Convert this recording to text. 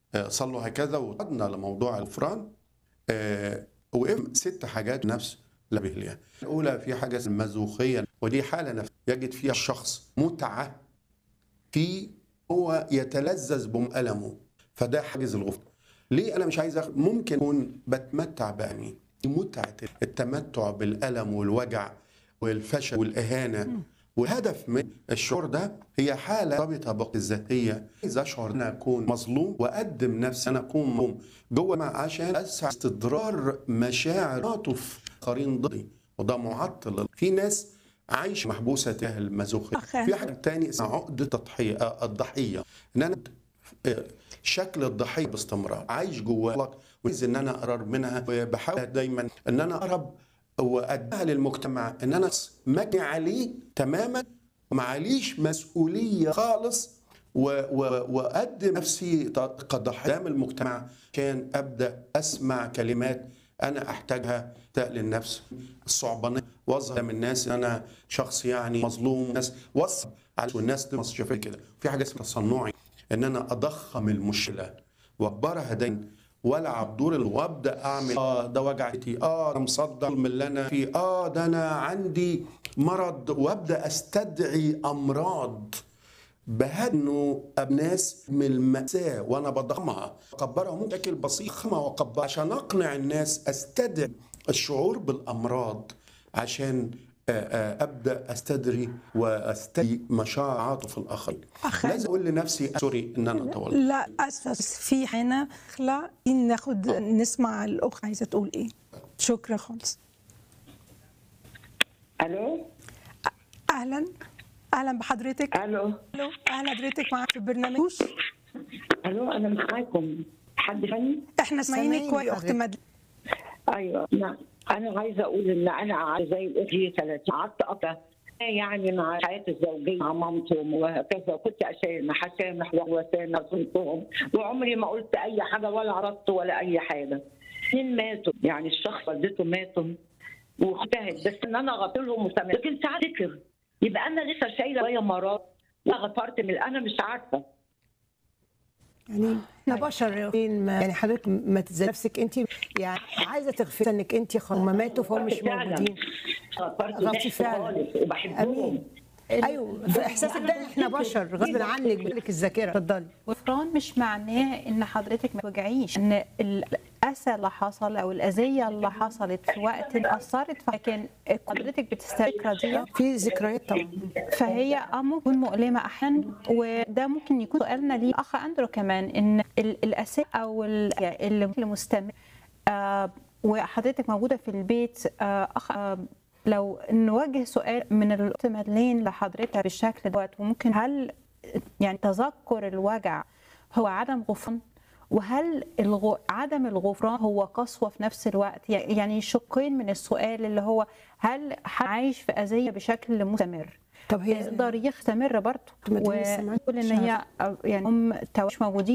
آه، صلوا هكذا وعدنا لموضوع الغفران آه، وقف ست حاجات نفس لبه ليها الأولى في حاجة اسمها المزوخية ودي حالة نفسية يجد فيها الشخص متعة في هو يتلذذ بألمه فده حاجز الغفران ليه أنا مش عايز أخ... ممكن أكون بتمتع بأمي متعة التمتع بالألم والوجع والفشل والإهانة والهدف من الشعور ده هي حالة رابطة بالذات الذاتية عايز أشعر أن أكون مظلوم وأقدم نفسي أنا أكون مظلوم جوه مع عشان أسعى استدرار مشاعر عاطف قرين ضدي وده معطل في ناس عايشة محبوسة تجاه المازوخية أخي. في حاجة تاني اسمها عقدة التضحية آه، الضحية إن أنا آه، شكل الضحية باستمرار عايش جواك وعايز ان انا اقرب منها وبحاول دايما ان انا اقرب واديها للمجتمع ان انا مجني عليه تماما ومعليش مسؤوليه خالص و- و- واقدم نفسي كضحيه قدام المجتمع عشان ابدا اسمع كلمات انا احتاجها للنفس الصعبانيه واظهر من الناس ان انا شخص يعني مظلوم ناس وصل على والناس دي مش شايفين كده في حاجه اسمها تصنعي ان انا اضخم المشكله واكبرها دايما والعب دور ال- وابدا اعمل اه ده وجعتي اه ده مصدع من اللي انا فيه اه ده انا عندي مرض وابدا استدعي امراض بهدنوا ناس من المأساة وأنا بضخمها أكبرها ممكن بشكل بسيط أضخمها وأكبرها عشان أقنع الناس أستدعي الشعور بالأمراض عشان آه، آه، أبدأ أستدري وأستدعي مشاعر عاطف الآخرين أخي. لازم أقول لنفسي سوري إن أنا طولت لا اسفه بس في حين خلا ناخد نسمع الاخت عايزه تقول ايه شكرا خالص الو اهلا اهلا بحضرتك الو الو اهلا حضرتك معاك في البرنامج الو انا معاكم حد ثاني احنا سامعينك سامعينك كويس اخت حضرتك. مد ايوه نعم انا عايزه اقول ان انا قعدت زي الاخت 30 قعدت اكتر يعني مع حياتي الزوجيه مع مامتهم وهكذا وكنت اسامح اسامح واسامح صنتهم وعمري ما قلت اي حاجه ولا عرضت ولا اي حاجه اثنين ماتوا يعني الشخص والدته ماتوا واجتهد بس ان انا غفرت لهم وسامحت لكن ساعات ذكر يبقى انا لسه شايله شويه مرات لا غفرت من انا مش عارفه يعني احنا بشر ما يعني حضرتك ما تزعلي نفسك انت يعني عايزه تغفري انك انت خلاص ما ماتوا فهم مش فعلاً. موجودين غفرت غلطتي ضحك فعلاً. خالص وبحبهم امين ايوه في احساسك ده احنا بشر غصب عنك بيقولك الذاكره اتفضلي غفران مش معناه ان حضرتك ما توجعيش ان الاسى اللي حصل او الاذيه اللي حصلت في وقت اثرت لكن حضرتك بتستذكر دي في ذكريات طبعا فهي اه ممكن تكون مؤلمه احيانا وده ممكن يكون سؤالنا ليه اخ اندرو كمان ان ال- الاساءه او ال- اللي ممكن مستمر آه وحضرتك موجوده في البيت آه اخ آه لو نوجه سؤال من الاخت مادلين لحضرتك بالشكل دوت وممكن هل يعني تذكر الوجع هو عدم غفران وهل الغ... عدم الغفران هو قسوه في نفس الوقت يعني شقين من السؤال اللي هو هل حد عايش في اذيه بشكل مستمر طب هي يقدر يستمر برضه ما تقولي سمعت ويقول ان مش هي يعني هم مش موجودين